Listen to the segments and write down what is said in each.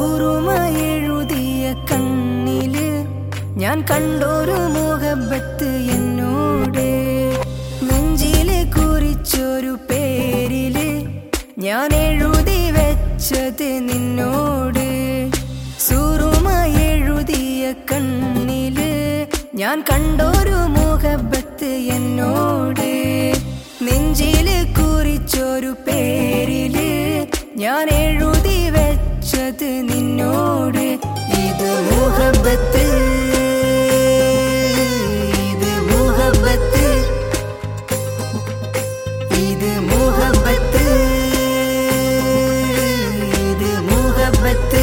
സൂറുമ എഴുതിയ കണ്ണില് ഞാൻ കണ്ടൊരു മുഹബത്ത് എന്നോട് നെഞ്ചില് കുറിച്ചൊരു പേരില് ഞാൻ എഴുതി വെച്ചത് നിന്നോട് സൂറുമ എഴുതിയ കണ്ണില് ഞാൻ കണ്ടൊരു മുഹബത്ത് എന്നോട് നെഞ്ചില് കുറിച്ചൊരു പേരില് ഞാൻ എഴുതി വെച്ചത് നിന്നോട് ഇത് മുഹബത്ത് ഇത് മുഹബത്ത് ഇത് മുഹബത്ത് ഇത് മുഹബത്ത്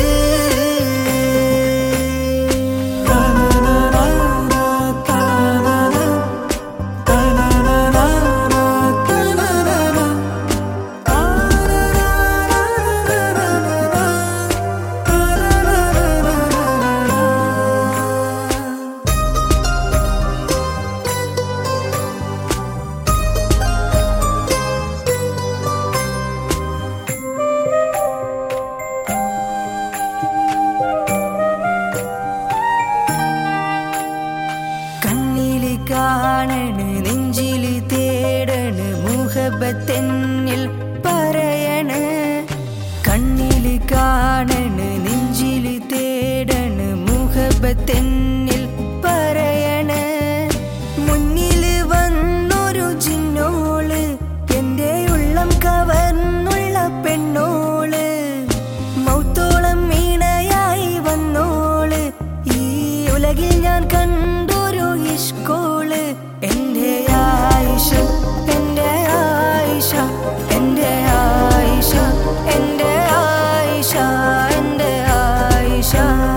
കണ്ണില് കാണണ് നെഞ്ചില് തേടണ് മുഹബത്തെന്നിൽ പറയണ് കണ്ണില് കാണണ് നെഞ്ചില് തേടണ് മുഹബത്തെന്നിൽ പറയണ് മുന്നില് വന്നൊരു ജിന്നോള് എന്റെ ഉള്ളം കവർന്നുള്ള പെണ്ണോള് മൗത്തോളം വീണയായി വന്നോള് ഈ ഉലകിൽ ഞാൻ കണ്ടൊരു ഇഷ്കോള് എന്റെ ആയിഷ എന്റെ ആയിഷ എന്റെ ആയിഷ എന്റെ ആയിഷ എന്റെ ആയിഷ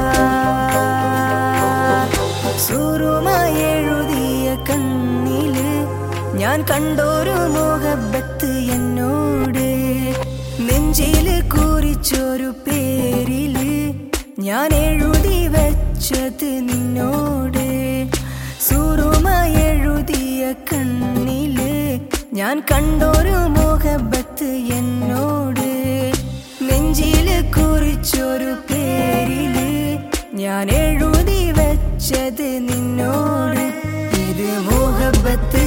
സുറുമ എഴുതിയ കണ്ണില് ഞാൻ കണ്ടൊരു മുഹബത്ത് എന്നോട് നെഞ്ചില് കുറിച്ചൊരു പേരില് ഞാൻ എഴുതി വെച്ചത് നിന്നോട് സുറുമ എഴുതിയ കണ്ണില് ഞാൻ കണ്ടൊരു മുഹബത്ത് എന്നോട് നെഞ്ചില് കുറിച്ചൊരു പേരില് ഞാൻ എഴുതി വെച്ചത് നിന്നോട് ഇത് മുഹബത്ത്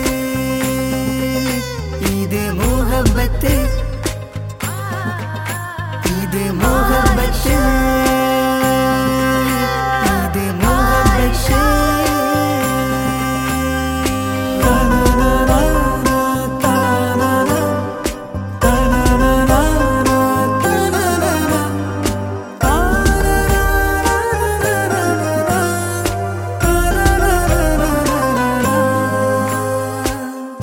ഇത് മുഹബത്ത് ഇത് മുഹബത്ത് ഇത് മുഹബത്ത്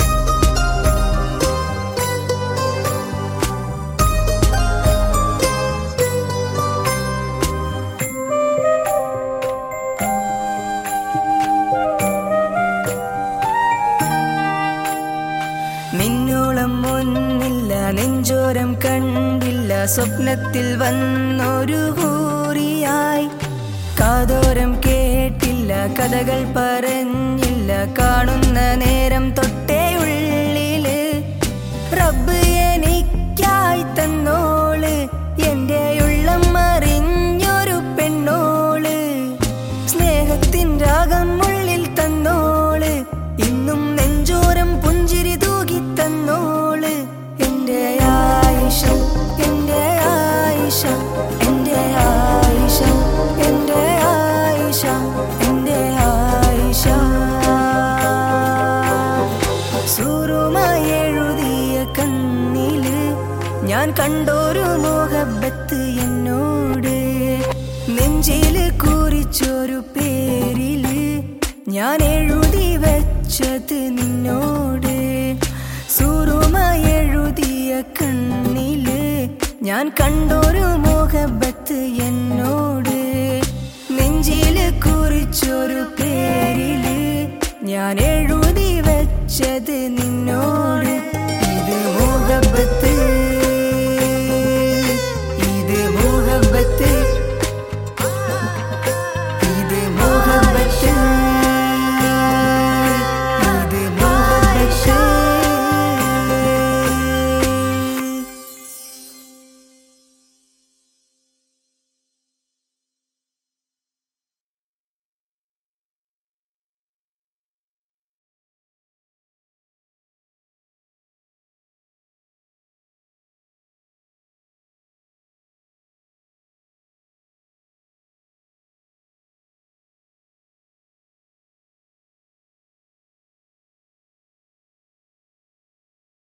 നിന്നോളം ഒന്നില്ല നെഞ്ചോരം കണ്ടില്ല സ്വപ്നത്തിൽ വന്നൊരു ഹൂറിയായി കാതോരം കേട്ടില്ല കഥകൾ പറഞ്ഞില്ല കാണുന്ന നേരം തൊട്ടേ ഉള്ളില് റബ്ബ് എനിക്കായി തന്നോള് എന്റെ ഉള്ളം അറിഞ്ഞൊരു പെണ്ണോള് സ്നേഹത്തിൻ രാഗം ഉള്ളിൽ തന്നോള് ഇന്നും നെഞ്ചോരം പുഞ്ചിരി തൂകി തന്നോള് എന്റെ ആയിഷ എന്റെ ആയിഷ എന്റെ ആയിഷ എന്റെ ആയിഷ എന്റെ ആയിഷ സുറുമ എഴുതിയ കണ്ണില് ഞാൻ കണ്ടൊരു മുഹബത്ത് എന്നോട് നെഞ്ചില് കുറിച്ചൊരു പേരില് ഞാൻ എഴുതി വെച്ചത് നിന്നോട് സുറുമ എഴുതിയ കണ്ണില് ഞാൻ കണ്ടൊരു മുഹബത്ത്